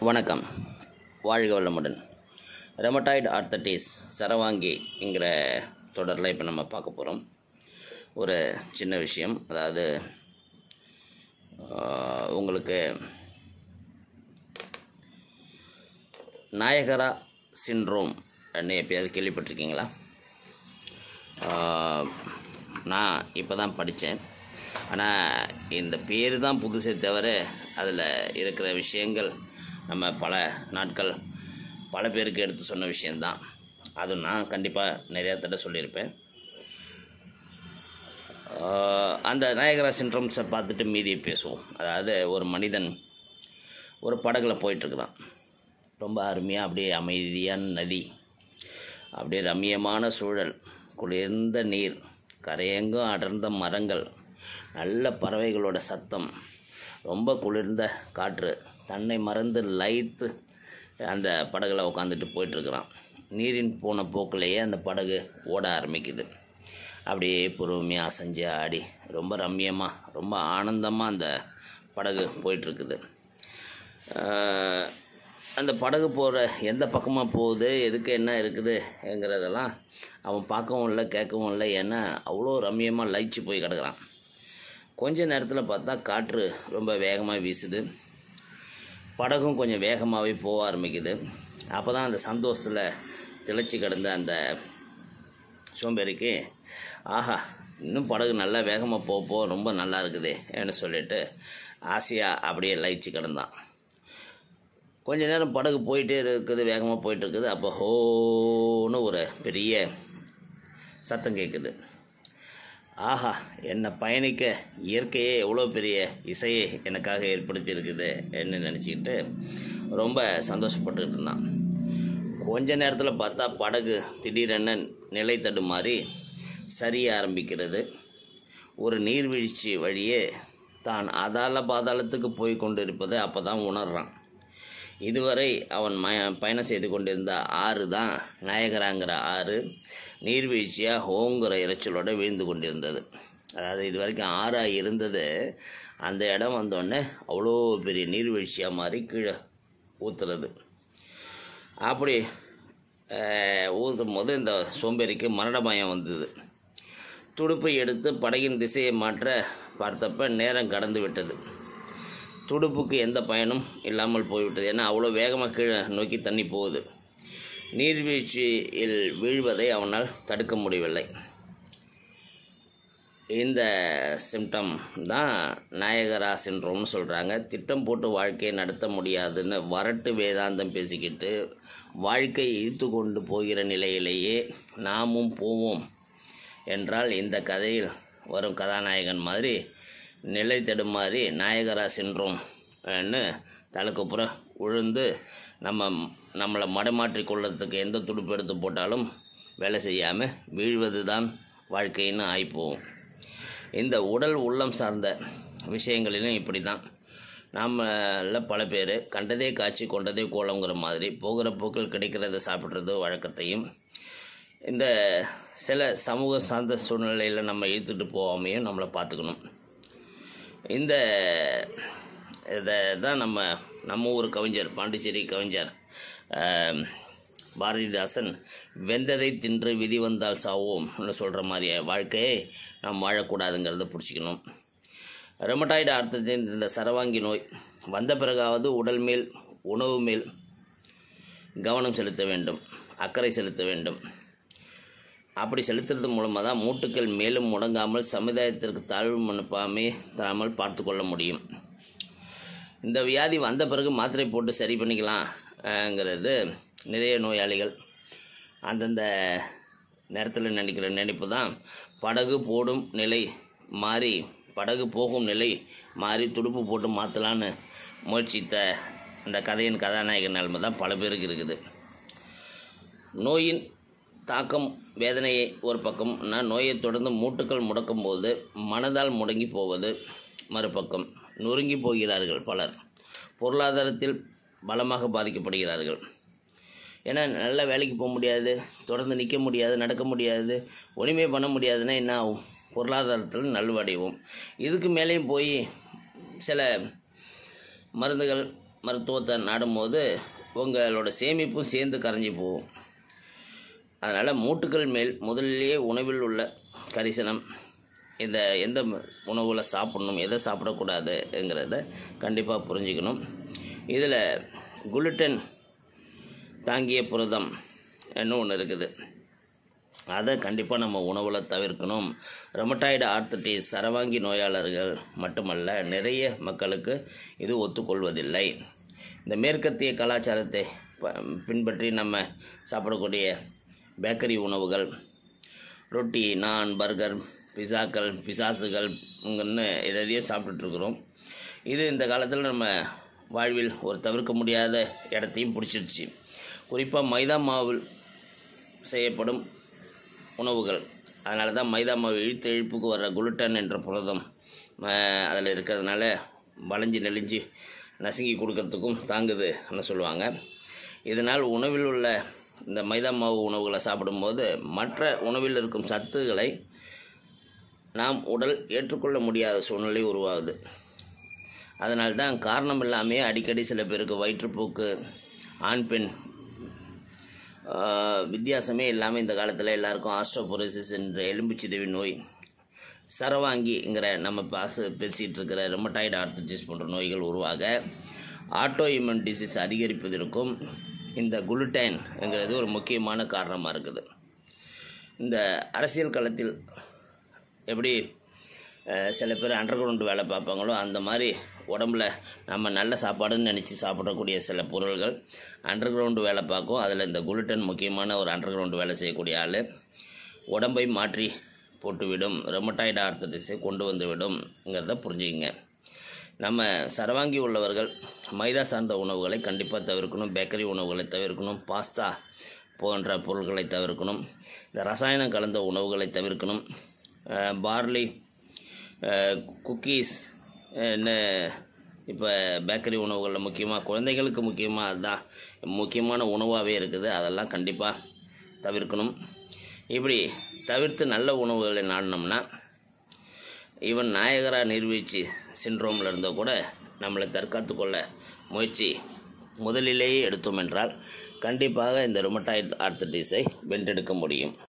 வணக்கம் வாழ்க வளமுடன் ரெமட்டாய்டு ஆர்த்தட்டிஸ் சரவாங்கிங்கிற தொடரில் இப்போ நம்ம பார்க்க போகிறோம் ஒரு சின்ன விஷயம் அதாவது ஆஹ், உங்களுக்கு நாயகரா சின்ரோம் எப்பயாவது கேள்விப்பட்டிருக்கீங்களா ஆஹ், நான் இப்போ தான் படித்தேன் ஆனால் இந்த பேர் தான் புதுசே தவிர அதில் இருக்கிற விஷயங்கள் நம்ம பல நாட்கள் பல பேருக்கு எடுத்து சொன்ன விஷயந்தான் அது நான் கண்டிப்பாக நிறையா தடவை சொல்லியிருப்பேன் ஆஹ், அந்த நாயகரா சின்ட்ரம்ஸை பார்த்துட்டு மீதி பேசுவோம் அதாவது ஒரு மனிதன் ஒரு படகுல போயிட்டுருக்குறான் ரொம்ப அருமையாக அப்படியே அமைதியான நதி அப்படியே ரம்மியமான சூழல் குளிர்ந்த நீர் கரையெங்கும் அடர்ந்த மரங்கள் நல்ல பறவைகளோட சத்தம் ரொம்ப குளிர்ந்த காற்று தன்னை மறந்து லயித்து அந்த படகுல உட்காந்துட்டு போயிட்டுருக்குறான் நீரின் போன போக்கிலேயே அந்த படகு ஓட ஆரம்பிக்குது அப்படியே பொறுமையாக அசைஞ்சு ஆடி ரொம்ப ரம்மியமாக ரொம்ப ஆனந்தமாக அந்த படகு போயிட்டுருக்குது ஆஹ், அந்த படகு போகிற எந்த பக்கமாக போகுது எதுக்கு என்ன இருக்குதுங்கிறதெல்லாம் அவன் பார்க்கவும் இல்லை கேட்கவும் இல்லை ஏன்னா அவ்வளோ ரம்மியமாக லயிச்சு போய் கிடக்குறான் கொஞ்ச நேரத்தில் பார்த்தா காற்று ரொம்ப வேகமாக வீசுது படகும் கொஞ்சம் வேகமாகவே போக ஆரம்பிக்குது அப்போ தான் அந்த சந்தோஷத்தில் திளைச்சி கிடந்த அந்த சோம்பேறிக்கு ஆஹா இன்னும் படகு நல்லா வேகமாக போக போக ரொம்ப நல்லா இருக்குது என்று சொல்லிட்டு ஆசையாக அப்படியே லயிச்சு கிடந்தான் கொஞ்ச நேரம் படகு போயிட்டே இருக்குது வேகமாக போயிட்டு இருக்குது அப்போ ஹோன்னு ஒரு பெரிய சத்தம் கேட்குது ஆஹா என்னை பயணிக்க இயற்கையே எவ்வளோ பெரிய இசையை எனக்காக ஏற்படுத்தி இருக்குது என்று நினச்சிக்கிட்டு ரொம்ப சந்தோஷப்பட்டுக்கிட்டு இருந்தான் கொஞ்ச நேரத்தில் பார்த்தா படகு திடீரென நிலை தடுமாறி சரிய ஆரம்பிக்கிறது ஒரு நீர்வீழ்ச்சி வழியே தான் அதால பாதாளத்துக்கு போய் கொண்டிருப்பதை அப்போ தான் உணர்றான் இதுவரை அவன் ம பயணம் செய்து கொண்டிருந்த ஆறு தான் நாயகராங்கிற ஆறு நீர்வீழ்ச்சியாக ஹோங்கிற இறைச்சலோட வீழ்ந்து கொண்டிருந்தது அதாவது இது வரைக்கும் ஆறாக இருந்தது அந்த இடம் வந்தோடனே அவ்வளோ பெரிய நீர்வீழ்ச்சியாக மாறி கீழே ஊற்றுறது அப்படி அஹ், ஊற்றும் போது இந்த சோம்பேறிக்கு மரண பயம் வந்தது துடுப்பை எடுத்து படகின் திசையை மாற்ற பார்த்தப்ப நேரம் கடந்து விட்டது துடுப்புக்கு எந்த பயனும் இல்லாமல் போய்விட்டது ஏன்னா அவ்வளோ வேகமாக கீழே நோக்கி தண்ணி போகுது நீர்வீழ்ச்சியில் வீழ்வதை அவனால் தடுக்க முடியவில்லை இந்த சிம்டம் தான் நாயகரா சின்ரோம்னு சொல்கிறாங்க திட்டம் போட்டு வாழ்க்கையை நடத்த முடியாதுன்னு வரட்டு வேதாந்தம் பேசிக்கிட்டு வாழ்க்கை இழுத்து கொண்டு போகிற நிலையிலேயே நாமும் போவோம் என்றால் இந்த கதையில் வரும் கதாநாயகன் மாதிரி நிலை தடுமாறி நாயகரா சின்ரோம்னு தலைக்குப்புற உழுந்து நம்ம நம்மளை மடமாற்றிக் கொள்ளறதுக்கு எந்த துடுப்பு எடுத்து போட்டாலும் வேலை செய்யாமல் வீழ்வது தான் வாழ்க்கைன்னு ஆயிப்போம் இந்த உடல் உள்ளம் சார்ந்த விஷயங்களிலும் இப்படி தான் நாமள பல பேர் கண்டதே காட்சி கொண்டதே கோலங்கிற மாதிரி போகிற போக்கில் கிடைக்கிறத சாப்பிட்றது வழக்கத்தையும் இந்த சில சமூக சார்ந்த சூழ்நிலையில் நம்ம இழுத்துட்டு போகாமையும் நம்மளை பார்த்துக்கணும் இந்த இதை தான் நம்ம நம்ம ஊர் கவிஞர் பாண்டிச்சேரி கவிஞர் ஆம், பாரதிதாசன் வெந்ததை தின்று விதி வந்தால் சாவோம்னு சொல்கிற மாதிரி வாழ்க்கையை நாம் வாழக்கூடாதுங்கிறத பிடிச்சிக்கணும் ரெமட்டாய்டு ஆர்த்தத்தின் இந்த சரவாங்கி நோய் வந்த பிறகாவது உடல் மேல் உணவு மேல் கவனம் செலுத்த வேண்டும் அக்கறை செலுத்த வேண்டும் அப்படி செலுத்துறது மூலமாக தான் மூட்டுக்கள் மேலும் முடங்காமல் சமுதாயத்திற்கு தாழ்வு மனப்பாமே தராமல் பார்த்து கொள்ள முடியும் இந்த வியாதி வந்த பிறகு மாத்திரை போட்டு சரி பண்ணிக்கலாம்ங்கிறது நிறைய நோயாளிகள் அந்தந்த நேரத்தில் நினைக்கிற நினைப்பு தான் படகு போடும் நிலை மாறி படகு போகும் நிலை மாறி துடுப்பு போட்டு மாற்றலான்னு முயற்சித்த அந்த கதையின் கதாநாயகன் நிலைமை தான் பல பேருக்கு இருக்குது நோயின் தாக்கம் வேதனையை ஒரு பக்கம்னா நோயை தொடர்ந்து மூட்டுக்கள் முடக்கும் போது மனதால் முடங்கி போவது மறுபக்கம் நொறுங்கி போகிறார்கள் பலர் பொருளாதாரத்தில் பலமாக பாதிக்கப்படுகிறார்கள் ஏன்னா நல்ல வேலைக்கு போக முடியாது தொடர்ந்து நிற்க முடியாது நடக்க முடியாது ஒன்றுமே பண்ண முடியாதுன்னா என்ன ஆகும் பொருளாதாரத்தில் நல்வடைவோம் இதுக்கு மேலேயும் போய் சில மருந்துகள் மருத்துவத்தை நாடும்போது உங்களோட சேமிப்பும் சேர்ந்து கரைஞ்சி போகும் அதனால் மூட்டுகள் மேல் முதலிலேயே உணவில் உள்ள கரிசனம் இந்த எந்த உணவுகளை சாப்பிடணும் எதை சாப்பிடக்கூடாதுங்கிறத கண்டிப்பாக புரிஞ்சுக்கணும் இதில் குளுட்டன் தாங்கிய புரதம் என்ன ஒன்று இருக்குது அதை கண்டிப்பாக நம்ம உணவில் தவிர்க்கணும் ரெமட்டாய்டு ஆர்த்தட்டிஸ் சரவாங்கி நோயாளர்கள் மட்டுமல்ல நிறைய மக்களுக்கு இது ஒத்துக்கொள்வதில்லை இந்த மேற்கத்திய கலாச்சாரத்தை ப- பின்பற்றி நம்ம சாப்பிடக்கூடிய பேக்கரி உணவுகள் ரொட்டி நான் பர்கர் பிஸாக்கள் பிசாசுகள்ங்கன்னு எதையோ சாப்பிட்டுட்ருக்குறோம் இது இந்த காலத்தில் நம்ம வாழ்வில் ஒரு தவிர்க்க முடியாத இடத்தையும் பிடிச்சிருச்சு குறிப்பாக மைதா மாவில் செய்யப்படும் உணவுகள் அதனால தான் மைதா மாவு இழுத்து இழுப்புக்கு வர்ற குளுட்டன் என்ற புரதம் அதில் இருக்கிறதுனால வளைஞ்சு நெளிஞ்சு நசுங்கி கொடுக்கறதுக்கும் தாங்குதுன்னு சொல்லுவாங்க இதனால் உணவில் உள்ள இந்த மைதா மாவு உணவுகளை சாப்பிடும்போது மற்ற உணவில் இருக்கும் சத்துக்களை நாம் உடல் ஏற்றுக்கொள்ள முடியாத சூழ்நிலை உருவாகுது அதனால்தான் தான் காரணம் இல்லாமே அடிக்கடி சில பேருக்கு வயிற்றுப்போக்கு ஆண் பெண் ஆஹ், வித்தியாசமே இல்லாமல் இந்த காலத்தில் எல்லாருக்கும் ஆஸ்ட்ரோபோரோசிஸ் என்ற எலும்பு சிதைவு நோய் சரவாங்கிங்கிற நம்ம பாச பேசிகிட்டு இருக்கிற ரெமட்டாய்டு ஆர்த்தடிஸ் போன்ற நோய்கள் உருவாக ஆட்டோ இம்யூன் டிசீஸ் அதிகரிப்பதற்கும் இந்த குளுட்டைன்ங்கிறது ஒரு முக்கியமான காரணமாக இருக்குது இந்த அரசியல் களத்தில் எப்படி அஹ், சில பேர் அண்டர் கிரவுண்டு வேலை பார்ப்பாங்களோ அந்த மாதிரி உடம்புல நம்ம நல்ல சாப்பாடுன்னு நினச்சி சாப்பிடக்கூடிய சில பொருள்கள் அண்டர் கிரவுண்டு வேலை பார்க்கும் அதில் இந்த குளுட்டன் முக்கியமான ஒரு அண்டர் கிரவுண்டு வேலை செய்யக்கூடிய ஆள் உடம்பை மாற்றி போட்டுவிடும் ரெமட்டாய்டு ஆர்த்தடிஸை கொண்டு வந்து விடும்ங்கிறத புரிஞ்சுக்கங்க நம்ம சரவாங்கி உள்ளவர்கள் மைதா சார்ந்த உணவுகளை கண்டிப்பாக தவிர்க்கணும் பேக்கரி உணவுகளை தவிர்க்கணும் பாஸ்தா போன்ற பொருட்களை தவிர்க்கணும் இந்த ரசாயனம் கலந்த உணவுகளை தவிர்க்கணும் அஹ், பார்லி அஹ், குக்கீஸ் என்ன இப்போ பேக்கரி உணவுகளில் முக்கியமாக குழந்தைகளுக்கு முக்கியமாக அதுதான் முக்கியமான உணவாகவே இருக்குது அதெல்லாம் கண்டிப்பாக தவிர்க்கணும் இப்படி தவிர்த்து நல்ல உணவுகளை நாடினோம்னா ஈவன் நாயகரா நீர்வீழ்ச்சி சிண்ட்ரோமில் இருந்தால் கூட நம்மளை தற்காத்து கொள்ள முயற்சி முதலிலேயே எடுத்தோம் என்றால் கண்டிப்பாக இந்த ருமட்டாய்டு ஆர்த்தடிஸை வென்றெடுக்க முடியும்